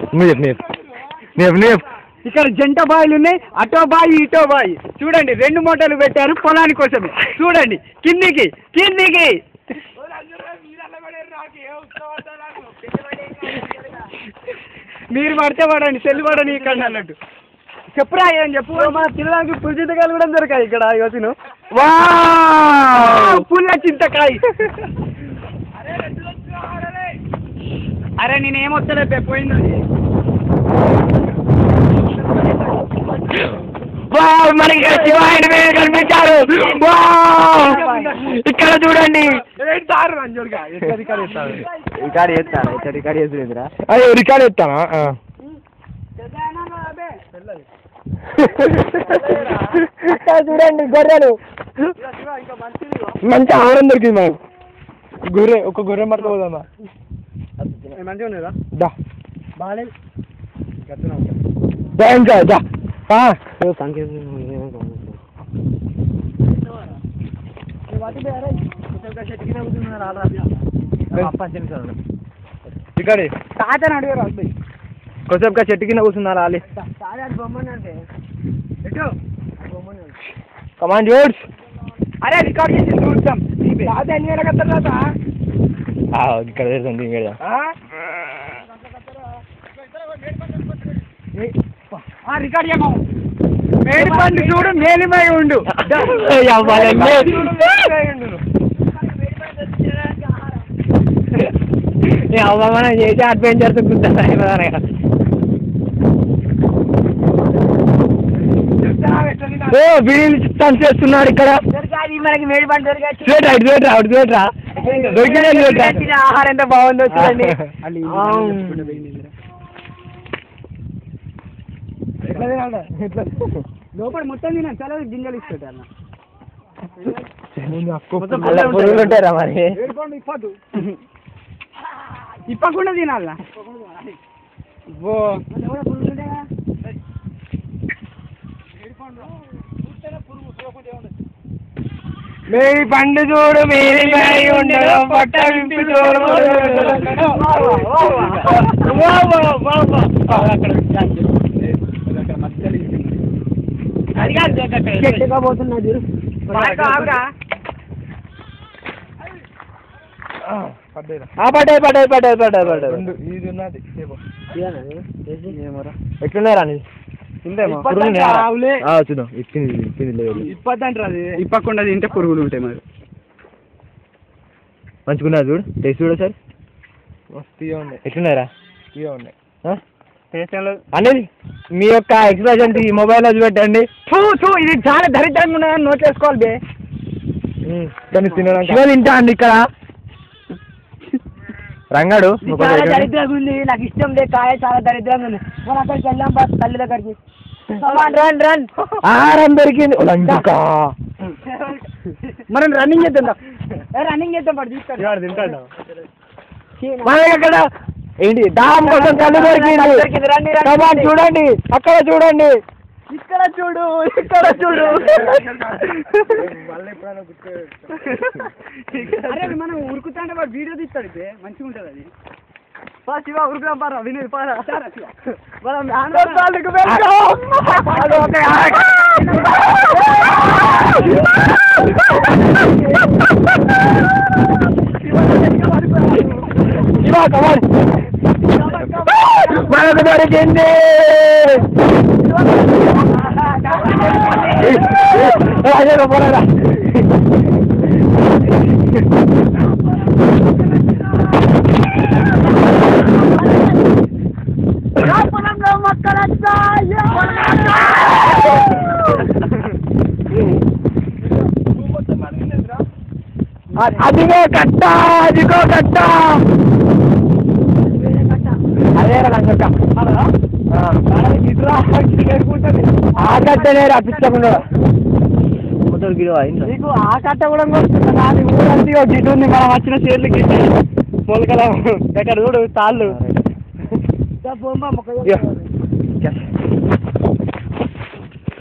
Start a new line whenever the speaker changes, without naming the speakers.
నువ్వు చెప్పు నువ్వు చెప్పు నువ్వు చెప్పు నువ్వు చెప్పు
ఇక్కడ జంట బాయిలు ఉన్నాయి అటో బాయి ఇటో బాయి చూడండి రెండు మూటలు పెట్టారు పొలాని కోసమే చూడండి కిందికి కిందికి మీరు పడితే పడండి సెల్లు పడని ఇక్కడ అన్నట్టు చెప్పురా ఏం చెప్పు మన తినడానికి పులిచింతకాయలు కూడా దొరకాయి ఇక్కడ యోసిను పుల్ల చింతకాయ అరే నేను ఏమొస్తలే పోయింది
వావ్, మనకి ఇక్కడ శివ ఆయన పేరు కనిపించారు వావ్! ఇక్కడ చూడండి
రికార్డ్ చేస్తాను ఇక్కడ రికార్డ్ చేసేదిరా
అయ్యో రికార్డ్ ఎత్తానా ఆ. ఇక్కడ చూడండి గొర్రెలు మంచి ఆహారం దొరికింది మనకు గొర్రె ఒక గొర్రె పట్టుకోదామా
మంచిగా ఉన్నదా
దా
బాగాలేదు
దా ఇంకా దా ఆ. ఇక్కడ
తాతని అడిగారు అబ్బాయి
కొద్దిసేపు చెట్టు కింద కూర్చున్నారు ఆలి
బొమ్మనంటే ఎటు
కమాండ్ వర్డ్స్
అరే రికార్డ్ చేసి చూస్తాం తాత ఎన్ని వేల కత్తారు తాత
ఇక్కడ తెలుస్తుంది ఇక్కడ
రికార్డ్ చేయము మేడి పండు చూడు మేలిమై ఉండు
అవమానం చేసి అడ్వెంచర్స్ ఓ వీడియోలు చిత్తాన్ని చేస్తున్నాడు ఇక్కడ
మనకి మేడి పండు దొరికాయి
చూడరా ఇటు చూడరా అటు చూడరా దొరికినా చూడరా
ఆహారం ఎంత బాగుందో చూడండి లోపల మొత్తం తిన చాలా గింజలు ఇస్తాడు అన్న
అలా పురుగులు ఉంటారా మరి
ఇప్పదు ఇప్పకుండా తినాల ఓ
మేరీ పండు చూడు మేరీ మేరీ ఉండదు పట్ట విప్పి చూడు
చెట్టుగా పోతున్నది
పడ్డాయి పడ్డాయి పడ్డాయి పడ్డాయి పడ్డాయి ఇది ఉన్నది ఎట్లున్నారా నీ చూద్దాం ఇచ్చింది ఇచ్చింది లేదు
ఇప్పదంటారు అది ఇప్పకుండా తింటే పురుగులు ఉంటాయి మరి
మంచిగున్నారు చూడు టేస్ట్ చూడు సార్ ఎట్లున్నారా అనేది మీ యొక్క ఎక్స్ప్రెషన్ ఈ మొబైల్ లో పెట్టండి
చూ చూ ఇది చాలా దరిద్రంగా ఉన్నదని నోట్ చేసుకోవాలి బే
దాన్ని తినడానికి శివ తింటా అండి ఇక్కడ రంగాడు
ఇది
ఒక
చాలా
దగ్గర.
దరిద్రంగా ఉంది నాకు ఇష్టం లే కాయ చాలా దరిద్రంగా ఉంది మనం అక్కడికి వెళ్ళాం బా తల్లి దగ్గరికి రన్ రన్
ఆహారం దొరికింది ఓ లంచుకా.
మనం రన్నింగ్ చేద్దాం రన్నింగ్ చేద్దాం పడు తీసుకెళ్ళి
మన అక్కడ ఏంటి దాహం కోసం కళ్ళు దొరికింది
దొరికింది, రండి, రండి,
Come on,
రండి.
చూడండి అక్కడ చూడండి
ఇక్కడ చూడు ఇక్కడ చూడు అరే అది మనం ఉరుకుతుంటే వాడు వీడియో తీస్తాడు బే మంచిగా ఉంటుంది అది పా శివ ఉరుకుదాం పారా వినోద్ పారా మనం నాన్నకు
శివ కమాన్ మనకు దొరికింది అదే పోరాడా
పొలంలో మొక్కలంతా
అదిగో కట్ట అదిగో కట్ట అదే రంగక్క ఆ కట్టనే రప్పించకుండా
నీకు ఆ కట్ట కూడా వస్తుంది నాది ఊరంతా ఒక గిట్టు ఉంది మనం వచ్చిన చీరలు గిట్ట మొలకల ఎక్కడ చూడు తాళ్ళు
ఇయ్యో.